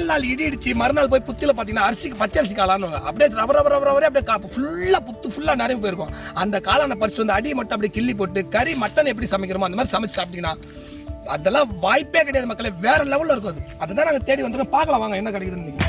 முதல் நாள் இடி இடிச்சு மறுநாள் போய் புத்தில பாத்தீங்கன்னா அரிசிக்கு பச்சை அரிசி காளான்னு அப்படியே ரவ ரவ ரவ ரவரே அப்படியே காப்பு ஃபுல்லா புத்து ஃபுல்லா நிறைய போயிருக்கும் அந்த காளானை பறிச்சு வந்து அடி மட்டும் அப்படியே கிள்ளி போட்டு கறி மட்டன் எப்படி சமைக்கிறோமோ அந்த மாதிரி சமைச்சு சாப்பிட்டீங்கன்னா அதெல்லாம் வாய்ப்பே கிடையாது மக்களே வேற லெவல்ல இருக்கும் அது அதுதான் நாங்க தேடி வந்துருக்கோம் பார்க்கலாம் வாங்க என்ன கிடைக்குதுன்னு இன்னைக்கு.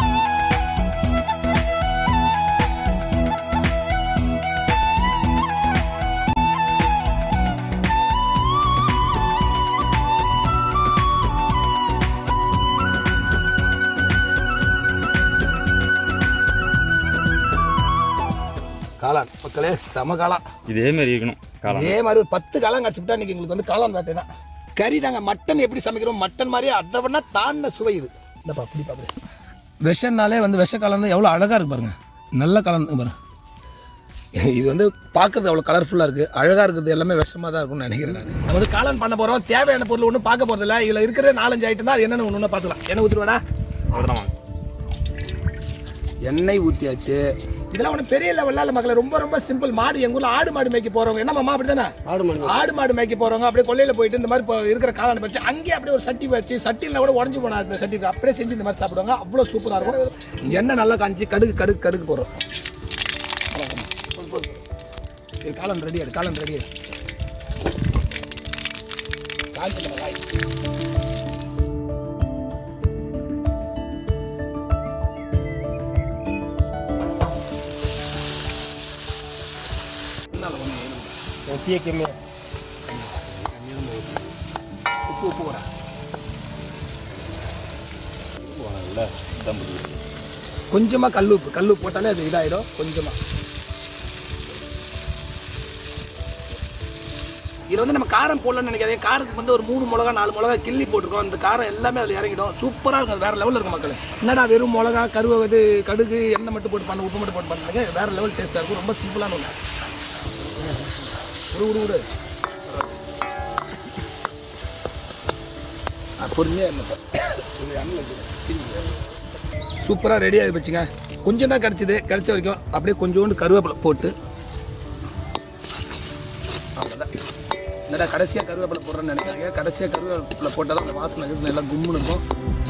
காளான் மக்களே செம காளான் இதே மாதிரி இருக்கணும் காலம் இதே மாதிரி ஒரு பத்து காளான் கடிச்சுட்டா இன்னைக்கு எங்களுக்கு வந்து காளான் வேட்டை தான் கறி தாங்க மட்டன் எப்படி சமைக்கிறோம் மட்டன் மாதிரியே அதை வேணா தாண்ட சுவை இது இந்தப்பா அப்படி பாப்பா விஷம்னாலே வந்து விஷ காளான் எவ்வளோ அழகாக இருக்கு பாருங்க நல்ல காளான் இருக்கு பாருங்க இது வந்து பார்க்கறது அவ்வளோ கலர்ஃபுல்லாக இருக்குது அழகாக இருக்குது எல்லாமே விஷமாக தான் இருக்கும்னு நினைக்கிறேன் நான் நம்ம வந்து காளான் பண்ண போகிறோம் தேவையான பொருள் ஒன்றும் பார்க்க போகிறதில்ல இதில் இருக்கிற நாலஞ்சு ஐட்டம் தான் அது என்னென்னு ஒன்று ஒன்று பார்த்துக்கலாம் என்ன ஊற்றுருவேடா அவ்வளோதான் வாங்க எண்ணெய் ஊற்றியாச்சு இதெல்லாம் ஒன்றும் பெரிய லெவலில் இல்லை மக்களை ரொம்ப ரொம்ப சிம்பிள் மாடு எங்கள் ஊரில் ஆடு மாடு மேய்க்க போகிறவங்க என்ன மாமா அப்படி தானே ஆடு மாடு ஆடு மாடு மேய்க்க போகிறவங்க அப்படியே கொல்லையில் போயிட்டு இந்த மாதிரி இப்போ இருக்கிற காளான் வச்சு அங்கேயே அப்படியே ஒரு சட்டி வச்சு சட்டியில் கூட உடஞ்சி போனா இந்த சட்டி அப்படியே செஞ்சு இந்த மாதிரி சாப்பிடுவாங்க அவ்வளோ சூப்பராக இருக்கும் எண்ணெய் நல்லா காஞ்சி கடுகு கடுகு கடுகு போடுறோம் இது காளான் ரெடி ஆடு காளான் ரெடி ஆடு காய்ச்சி காய் உப்பு உப்பு கூட கொஞ்சமாக கல் உப்பு கல் உப்பு போட்டாலே அது இதாயிடும் கொஞ்சமாக இதில் வந்து நம்ம காரம் போடலன்னு நினைக்காதீங்க காரத்துக்கு வந்து ஒரு மூணு மிளகா நாலு மிளகா கிள்ளி போட்டிருக்கோம் அந்த காரம் எல்லாமே அதில் இறங்கிடும் சூப்பராக இருக்கும் அது வேறு லெவலில் இருக்கும் மக்கள் என்னடா வெறும் மிளகா கருவ இது கடுகு எண்ணெய் மட்டும் போட்டு பண்ண உப்பு மட்டும் போட்டு பண்ணுறாங்க வேறு லெவல் டேஸ்ட்டாக இருக்கும் ரொம்ப சிம்பிளான ஒன்று விடு விடு விடு பொறுமையாக சூப்பராக ரெடி ஆகி வச்சுங்க கொஞ்சம் தான் கிடச்சிது கிடச்ச வரைக்கும் அப்படியே கொஞ்சோண்டு கருவேப்பிலை போட்டு அவ்வளோதான் என்னடா கடைசியாக கருவேப்பிலை போடுறேன்னு நினைக்காதீங்க கடைசியாக கருவேப்பிலை போட்டால் தான் அந்த வாசனை கீசனை எல்லாம் கும்முன்னு இருக்கும்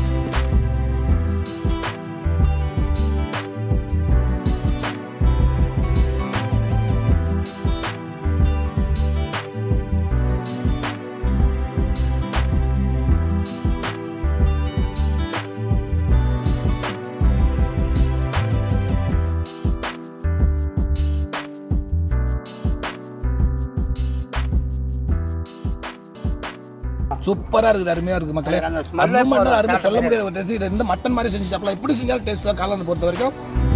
சூப்பரா இருக்குது அருமையா இருக்கு மக்களே அருமை அருமை சொல்ல முடியாத ஒரு டேஸ்ட் இது இந்த மட்டன் மாதிரி செஞ்சு சாப்பிடலாம் எப்படி செஞ்சாலும் டேஸ்ட் தான் காளான் பொறுத்த வரைக்கும்